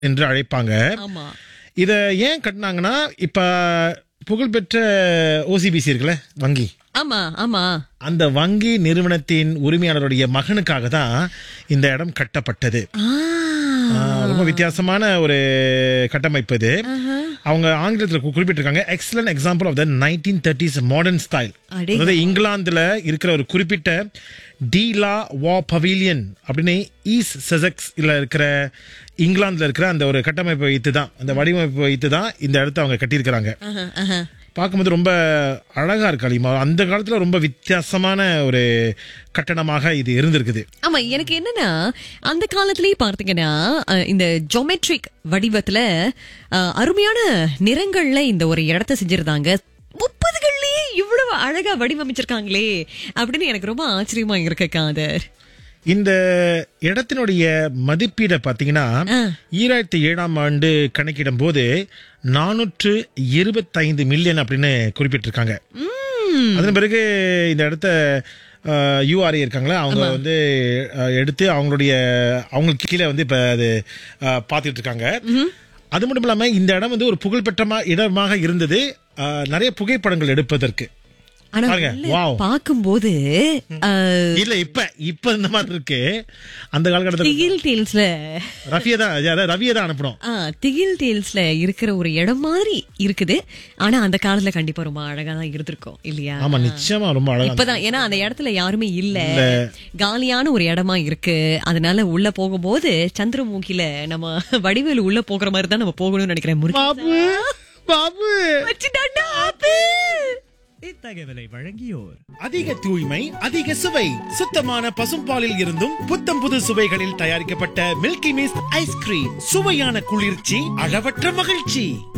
என்று அழைப்பாங்க ஆமா இத ஏன் கட்டினாங்கன்னா இப்ப புகழ்பெற்ற ஓசிபிசி இருக்குல்ல வங்கி ஆமா ஆமா அந்த வங்கி நிறுவனத்தின் உரிமையாளருடைய மகனுக்காக தான் இந்த இடம் கட்டப்பட்டது ஆ. ஆ, ரொம்ப வித்தியாசமான ஒரு கட்டமைப்பு இது அவங்க ஆங்கிலத்தில் கு- குறிப்பிட்டிருக்காங்க excellent example of the nineteen thirties modern style அடே. அதாவது இங்கிலாந்துல இருக்கிற ஒரு குறிப்பிட்ட டீலா வா பவிலியன் அப்படின்னு ஈஸ்ட் செசக்ஸ் இல்ல இருக்கிற இங்கிலாந்துல இருக்கிற அந்த ஒரு கட்டமைப்பை வைத்து தான் அந்த வடிவமைப்பை வைத்து தான் இந்த இடத்த அவங்க கட்டியிருக்கிறாங்க ஆஹா, ஆஹா. பார்க்கும்போது ரொம்ப அழகா இருக்கு அலிமா அந்த காலத்துல ரொம்ப வித்தியாசமான ஒரு கட்டணமாக இது இருந்திருக்குது ஆமா எனக்கு என்னன்னா அந்த காலத்திலேயே பார்த்தீங்கன்னா அஹ், இந்த ஜோமெட்ரிக் வடிவத்துல அஹ், அருமையான நிறங்கள்ல இந்த ஒரு இடத்த செஞ்சிருந்தாங்க முப்பதுகள்லயே இவ்வளவு அழகா வடிவமைச்சிருக்காங்களே அப்படின்னு எனக்கு ரொம்ப ஆச்சரியமா இருக்கு காதர் இந்த இடத்தினுடைய மதிப்பீடை பார்த்தீங்கன்னா ஆ. ஈராயிரத்தி ஏழாம் ஆண்டு கணக்கிடும் போது நானூற்று இருபத்தைந்து மில்லியன் அப்படின்னு குறிப்பிட்டிருக்காங்க ம். அதன் பிறகு இந்த இடத்த யூஆர்ஏ இருக்காங்களா அவங்க வந்து அஹ், எடுத்து அவங்களுடைய அவங்களுக்கு கீழே வந்து இப்ப அது அஹ், பார்த்துட்டு இருக்காங்க அது மட்டும் இல்லாம இந்த இடம் வந்து ஒரு புகழ்பெற்ற இடமாக இருந்தது அஹ், நிறைய புகைப்படங்கள் எடுப்பதற்கு ஆனா பாருங்க, உள்ள wow. பார்க்கும்போது அஹ், இல்ல இப்ப இப்ப இந்த மாதிரி இருக்கு அந்த காலகட்டத்தில் திகில் டேல்ஸ்ல ரஃபியை தான் அதாவது ரவியை தான் அனுப்பணும் ஆ, திகில் டேல்ஸ்ல இருக்கிற ஒரு இடம் மாதிரி இருக்குது ஆனா அந்த காலத்துல கண்டிப்பா ரொம்ப அழகா தான் இருந்திருக்கும் இல்லையா ஆமா நிச்சயமா ரொம்ப அழகா இப்பதான் ஏன்னா அந்த இடத்துல யாருமே இல்ல காலியான ஒரு இடமா இருக்கு அதனால உள்ள போகும்போது சந்திரமுகில நம்ம வடிவேலு உள்ள போகிற மாதிரி தான் நம்ம போகணும்னு நினைக்கிறேன் முருகன் பாபு பாபு வச்சுட்டான்டா, ஆப்பு. இத்தகவலை வழங்கியோர் அதிக தூய்மை அதிக சுவை சுத்தமான பசும்பாலில் இருந்தும் புத்தம் புது சுவைகளில் தயாரிக்கப்பட்ட மில்கி மிஸ்ட் ஐஸ்கிரீம் சுவையான குளிர்ச்சி அளவற்ற மகிழ்ச்சி